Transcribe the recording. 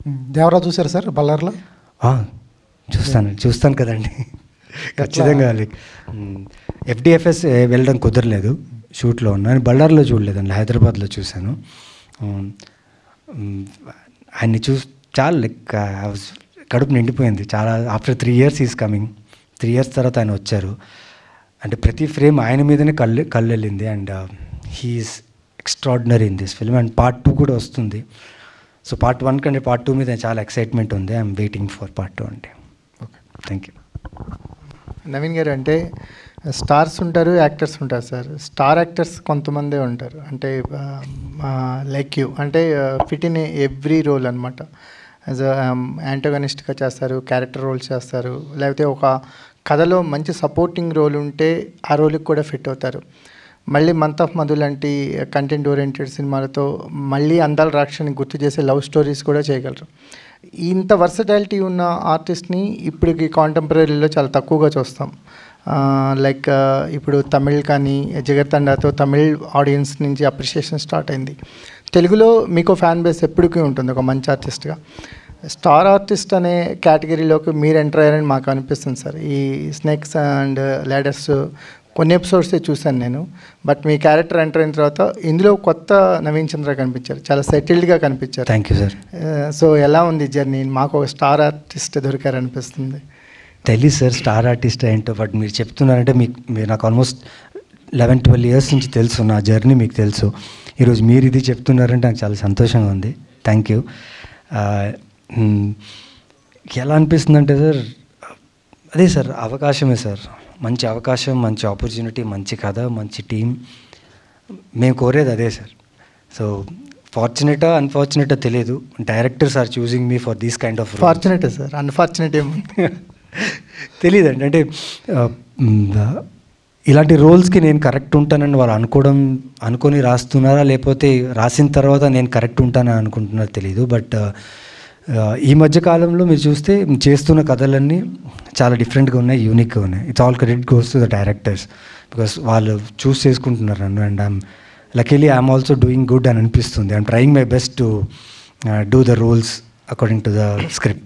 దేవరా చూసారు సార్ బల్లార్లో ఆ, చూస్తాను చూస్తాను కదండి ఖచ్చితంగా లైక్ ఎఫ్డిఎఫ్ఎస్ వెళ్ళడం కుదరలేదు షూట్లో ఉన్నాను బళ్ళార్లో చూడలేదండి హైదరాబాద్లో చూశాను ఉమ్, ఉమ్, ఆయన్ని చూ చాలా లైక్ I was- కడుపు నిండిపోయింది చాలా after three years is coming three years తర్వాత ఆయన వచ్చారు అంటే ప్రతి ఫ్రేమ్ ఆయన మీదనే కళ్ళు కళ్ళు వెళ్ళింది and he's extraordinary in this film and part two కూడా వస్తుంది సో పార్ట్ వన్ కంటే పార్ట్ టూ మీద చాలా ఎక్సైట్మెంట్ ఉంది I'm waiting for part two అండి okay thank you Naveen garu అంటే స్టార్స్ ఉంటారు యాక్టర్స్ ఉంటారు సార్ స్టార్ యాక్టర్స్ కొంతమందే ఉంటారు అంటే లైక్ యూ అంటే ఫిట్ ఇన్ ఎవ్రీ రోల్ అనమాట యాజ్ యాంటోగనిస్ట్గా చేస్తారు క్యారెక్టర్ రోల్స్ చేస్తారు లేకపోతే ఒక కథలో మంచి సపోర్టింగ్ రోల్ ఉంటే ఆ రోల్కి కూడా ఫిట్ అవుతారు మళ్ళీ మంత్ ఆఫ్ మధు లాంటి కంటెంట్ ఓరియంటెడ్ సినిమాలతో మళ్ళీ అందాల రాక్షని గుర్తు చేసే లవ్ స్టోరీస్ కూడా చేయగలరు ఇంత వర్సటాలిటీ ఉన్న ఆర్టిస్ట్ని ఇప్పటికి కాంటెంపరీలో చాలా తక్కువగా చూస్తాం లైక్ ఇప్పుడు తమిళ్ కానీ జగత్తండాతో తమిళ్ ఆడియన్స్ నుంచి అప్రిషియేషన్ స్టార్ట్ అయింది తెలుగులో మీకు ఫ్యాన్ బేస్ ఎప్పటికీ ఉంటుంది ఒక మంచి ఆర్టిస్ట్గా స్టార్ ఆర్టిస్ట్ అనే కేటగిరీలోకి మీరు ఎంటర్ అయ్యారని మాకు అనిపిస్తుంది సార్ ఈ స్నేక్స్ అండ్ ల్యాడర్స్ కొన్ని ఎపిసోడ్స్ చూశాను నేను బట్ మీ క్యారెక్టర్ ఎంటర్ అయిన తర్వాత ఇందులో కొత్త నవీన్ చంద్ర కనిపించారు చాలా సెటిల్డ్గా కనిపించారు థ్యాంక్ యూ సార్ సో ఎలా ఉంది జర్నీ మాకు ఒక స్టార్ ఆర్టిస్ట్ దొరికారనిపిస్తుంది తెలియదు సార్ స్టార్ ఆర్టిస్ట్ ఏంటో బట్ మీరు చెప్తున్నారంటే మీకు మీరు నాకు ఆల్మోస్ట్ లెవెన్ ట్వెల్వ్ ఇయర్స్ నుంచి తెలుసు నా జర్నీ మీకు తెలుసు ఈరోజు మీరు ఇది చెప్తున్నారంటే నాకు చాలా సంతోషంగా ఉంది థ్యాంక్ యూ ఎలా అనిపిస్తుందంటే సార్ అదే సార్ అవకాశమే సార్ మంచి అవకాశం మంచి ఆపర్చునిటీ మంచి కథ మంచి టీం మేము కోరేది అదే సార్ సో ఫార్చునేటా అన్ఫార్చునేటా తెలియదు directors are choosing me for these kind of ఫార్చునేటే సార్ అన్ఫార్చునేట్ ఏముంది తెలియదండి అంటే ఆ, మ్, ఇలాంటి రోల్స్కి నేను కరెక్ట్ ఉంటానని వాళ్ళు అనుకోవడం అనుకొని రాస్తున్నారా లేకపోతే రాసిన తర్వాత నేను కరెక్ట్ ఉంటానని అనుకుంటున్నారో తెలియదు బట్ ఈ మధ్య కాలంలో మీరు చూస్తే చేస్తున్న కథలన్నీ చాలా డిఫరెంట్గా ఉన్నాయి యూనిక్గా ఉన్నాయి it's all credit goes to the directors because వాళ్ళు చూస్ చేసుకుంటున్నారు నన్ను and I'm luckily I'm also doing good అని అనిపిస్తుంది I'm trying my best to do the roles according to the script